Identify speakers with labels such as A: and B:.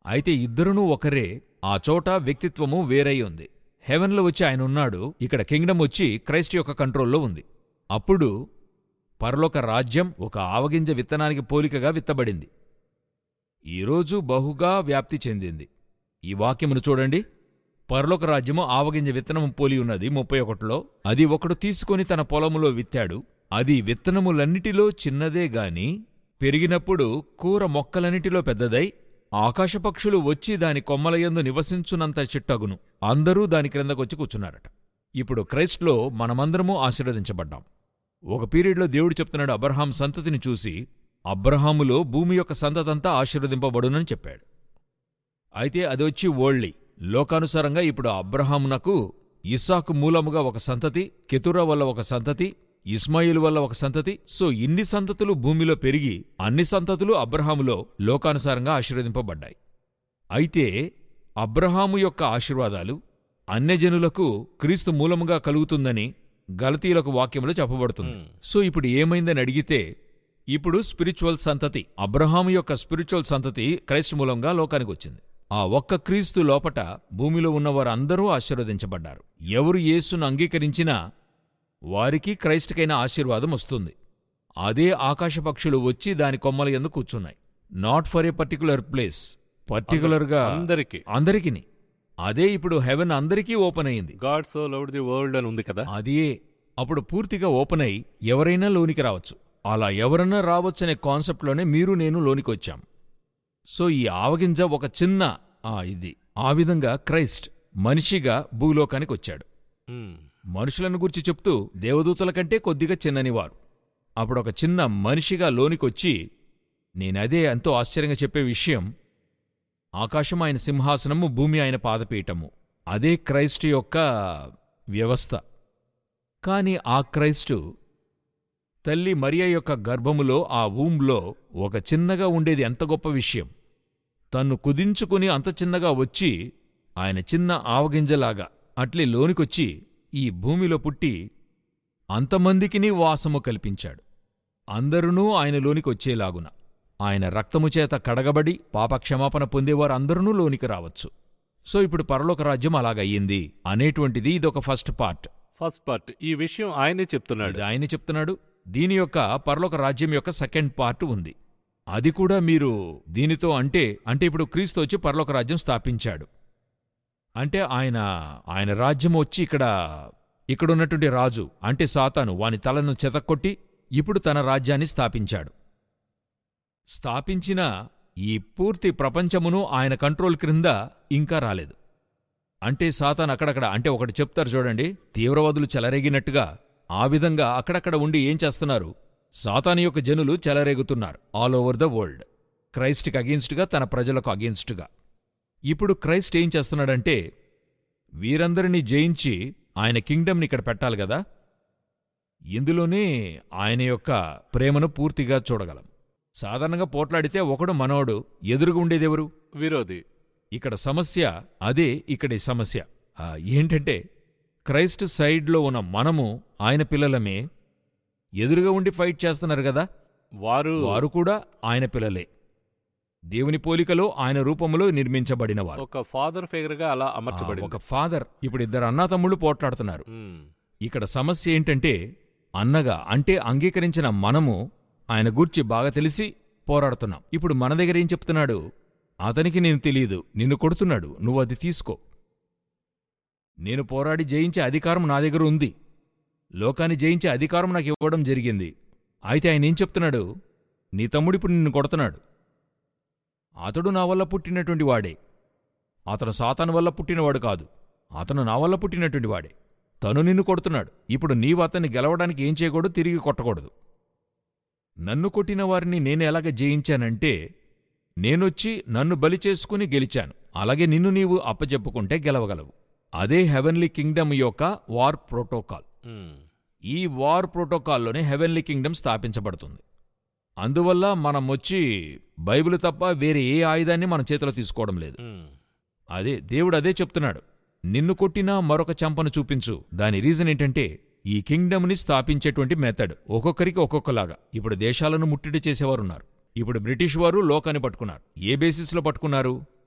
A: అయితే ఇద్దరునూ ఒకరే ఆ చోట వ్యక్తిత్వము వేరై ఉంది హెవెన్లో వచ్చి ఆయన ఉన్నాడు ఇక్కడ కింగ్డమ్ వచ్చి క్రైస్ట్ యొక్క కంట్రోల్లో ఉంది అప్పుడు పరలోక రాజ్యం ఒక ఆవగింజ విత్తనానికి పోలికగా విత్తబడింది ఈరోజు బహుగా వ్యాప్తి చెందింది ఈ వాక్యమును చూడండి పరలోక రాజ్యము ఆవగింజ విత్తనము పోలి ఉన్నది ముప్పై ఒకటిలో అది ఒకడు తీసుకొని తన పొలములో విత్తాడు అది విత్తనములన్నిటిలో చిన్నదే గాని పెరిగినప్పుడు కూర మొక్కలన్నిటిలో పెద్దదై ఆకాశపక్షులు వచ్చి దాని కొమ్మలయందు నివసించునంత చిట్టగును అందరూ దాని క్రిందకొచ్చి కూర్చున్నారట ఇప్పుడు క్రైస్ట్లో మనమందరము ఆశీర్వదించబడ్డాం ఒక పీరియడ్లో దేవుడు చెప్తున్నాడు అబ్రహాం సంతతిని చూసి అబ్రహాములో భూమి యొక్క సంతతంతా ఆశీర్వదింపబడునని చెప్పాడు అయితే అది వచ్చి ఓళ్ళి లోకానుసారంగా ఇప్పుడు అబ్రహామునకు ఇస్సాకు మూలముగా ఒక సంతతి కెతురా వల్ల ఒక సంతతి ఇస్మాయిల్ వల్ల ఒక సంతతి సో ఇన్ని సంతతులు భూమిలో పెరిగి అన్ని సంతతులు అబ్రహాములో లోకానుసారంగా ఆశీర్వదింపబడ్డాయి అయితే అబ్రహాము యొక్క ఆశీర్వాదాలు అన్యజనులకు క్రీస్తు మూలముగా కలుగుతుందని గలతీయులకు వాక్యంలో చెప్పబడుతుంది
B: మ్మ్.
A: సో ఇప్పుడు ఏమైందని అడిగితే ఇప్పుడు స్పిరిచువల్ సంతతి అబ్రహాము యొక్క స్పిరిచువల్ సంతతి క్రైస్ట్ మూలంగా లోకానికి వచ్చింది ఆ ఒక్క క్రీస్తు లోపట భూమిలో ఉన్న వారందరూ ఆశీర్వదించబడ్డారు ఎవరు యేసును అంగీకరించినా వారికి క్రైస్ట్కైన ఆశీర్వాదం వస్తుంది అదే ఆకాశపక్షులు వచ్చి దాని కొమ్మల యందు కూర్చున్నాయి not for a particular place పర్టికులర్గా
B: అందరికి
A: అందరికిని అదే ఇప్పుడు హెవెన్ అందరికీ ఓపెన్ అయింది
B: God so loved the world అని ఉంది కదా
A: అదే అప్పుడు పూర్తిగా ఓపెన్ అయి ఎవరైనా లోనికి రావచ్చు అలా ఎవరన్నా రావచ్చనే కాన్సెప్ట్లోనే మీరు నేను లోనికి వచ్చాం సో ఈ ఆవగింజ ఒక చిన్న ఆ ఇది ఆ విధంగా క్రైస్ట్ మనిషిగా భూలోకానికి వచ్చాడు
B: మ్మ్.
A: మనుషులను గురించి చెప్తూ దేవదూతల కంటే కొద్దిగా చిన్ననివారు అప్పుడు ఒక చిన్న మనిషిగా లోనికొచ్చి నేనదే ఎంతో ఆశ్చర్యంగా చెప్పే విషయం ఆకాశం ఆయన సింహాసనము భూమి ఆయన పాదపీఠము అదే క్రైస్ట్ యొక్క వ్యవస్థ కాని ఆ క్రైస్టు తల్లి మరియ యొక్క గర్భములో ఆ ఊంలో ఒక చిన్నగా ఉండేది ఎంత గొప్ప విషయం తన్ను కుదించుకుని అంత చిన్నగా వచ్చి ఆయన చిన్న ఆవగింజలాగా అట్లే లోనికొచ్చి ఈ భూమిలో పుట్టి అంతమందికిని వాసము కల్పించాడు అందరునూ ఆయనలోనికి వచ్చేలాగున ఆయన రక్తము చేత కడగబడి పాపక్షమాపణ పొందేవారు అందరూ లోనికి రావచ్చు సో ఇప్పుడు పరలోక రాజ్యం అలాగయ్యింది అనేటువంటిది ఇదొక ఫస్ట్ పార్ట్
B: ఫస్ట్ పార్ట్ ఈ విషయం ఆయనే చెప్తున్నాడు
A: ఇది ఆయనే చెప్తున్నాడు దీని యొక్క పరలోక రాజ్యం యొక్క సెకండ్ పార్ట్ ఉంది అది కూడా మీరు దీనితో అంటే అంటే ఇప్పుడు క్రీస్తు వచ్చి పరలోక రాజ్యం స్థాపించాడు అంటే ఆయన ఆయన రాజ్యం వచ్చి ఇక్కడ ఇక్కడున్నటువంటి రాజు అంటే సాతాను వాని తలను చెతక్కొట్టి ఇప్పుడు తన రాజ్యాన్ని స్థాపించాడు స్థాపించిన ఈ పూర్తి ప్రపంచమును ఆయన కంట్రోల్ క్రింద ఇంకా రాలేదు అంటే సాతాన్ అక్కడక్కడ అంటే ఒకటి చెప్తారు చూడండి తీవ్రవాదులు చెలరేగినట్టుగా ఆ విధంగా అక్కడక్కడ ఉండి ఏం చేస్తున్నారు సాతాను యొక్క జనులు చెలరేగుతున్నారు ఆల్ ఓవర్ ద వరల్డ్ క్రైస్ట్కి అగేన్స్ట్గా తన ప్రజలకు అగేన్స్ట్గా ఇప్పుడు క్రైస్ట్ ఏం చేస్తున్నాడంటే వీరందరినీ జయించి ఆయన కింగ్డమ్ని ఇక్కడ పెట్టాలి కదా ఇందులోనే ఆయన యొక్క ప్రేమను పూర్తిగా చూడగలం సాధారణంగా పోట్లాడితే ఒకడు మనోడు ఎదురుగా ఉండేదెవరు
B: విరోధి
A: ఇక్కడ సమస్య అదే ఇక్కడి సమస్య ఆ, ఏంటంటే క్రైస్ట్ సైడ్లో ఉన్న మనము ఆయన పిల్లలమే ఎదురుగా ఉండి ఫైట్ చేస్తున్నారు కదా
B: వారు
A: వారు కూడా ఆయన పిల్లలే దేవుని పోలికలో ఆయన రూపంలో నిర్మించబడినవారు
B: ఒక ఫాదర్ ఫిగర్ గా అలా
A: ఆ,
B: అమర్చబడింది
A: ఒక ఫాదర్ ఇప్పుడు ఇద్దరు అన్నాతమ్ముళ్ళు పోట్లాడుతున్నారు
B: మ్మ్.
A: ఇక్కడ సమస్య ఏంటంటే అన్నగా అంటే అంగీకరించిన మనము ఆయన గూర్చి బాగా తెలిసి పోరాడుతున్నాం ఇప్పుడు మన దగ్గర ఏం చెప్తున్నాడు అతనికి నేను తెలియదు నిన్ను కొడుతున్నాడు నువ్వు అది తీసుకో నేను పోరాడి జయించే అధికారం నా దగ్గర ఉంది లోకాన్ని జయించే అధికారం నాకు ఇవ్వడం జరిగింది అయితే ఆయన ఏం చెప్తున్నాడు నీ తమ్ముడు ఇప్పుడు నిన్ను కొడుతున్నాడు అతడు నా వల్ల పుట్టినటువంటి వాడే అతను సాతాను వల్ల పుట్టినవాడు కాదు అతను నా వల్ల పుట్టినటువంటి వాడే తను నిన్ను కొడుతున్నాడు ఇప్పుడు నీవు అతన్ని గెలవడానికి ఏం చేయకూడదు తిరిగి కొట్టకూడదు నన్ను కొట్టిన వారిని నేను ఎలాగ జయించానంటే నేనొచ్చి నన్ను బలి చేసుకుని గెలిచాను అలాగే నిన్ను నీవు అప్పచెప్పుకుంటే గెలవగలవు అదే హెవెన్లీ కింగ్డమ్ యొక్క వార్ ప్రోటోకాల్
B: మ్మ్.
A: ఈ వార్ ప్రోటోకాల్లోనే హెవెన్లీ కింగ్డమ్ స్థాపించబడుతుంది అందువల్ల మనం వచ్చి బైబిల్ తప్ప వేరే ఏ ఆయుధాన్ని మన చేతిలో తీసుకోవడం లేదు
B: మ్మ్.
A: అదే దేవుడు అదే చెప్తున్నాడు నిన్ను కొట్టినా మరొక చంపను చూపించు దాని రీజన్ ఏంటంటే ఈ కింగ్డమ్ని స్థాపించేటువంటి మెథడ్ ఒక్కొక్కరికి ఒక్కొక్కలాగా ఇప్పుడు దేశాలను ముట్టడి చేసేవారున్నారు ఇప్పుడు బ్రిటిష్ వారు లోకాన్ని పట్టుకున్నారు ఏ బేసిస్లో పట్టుకున్నారు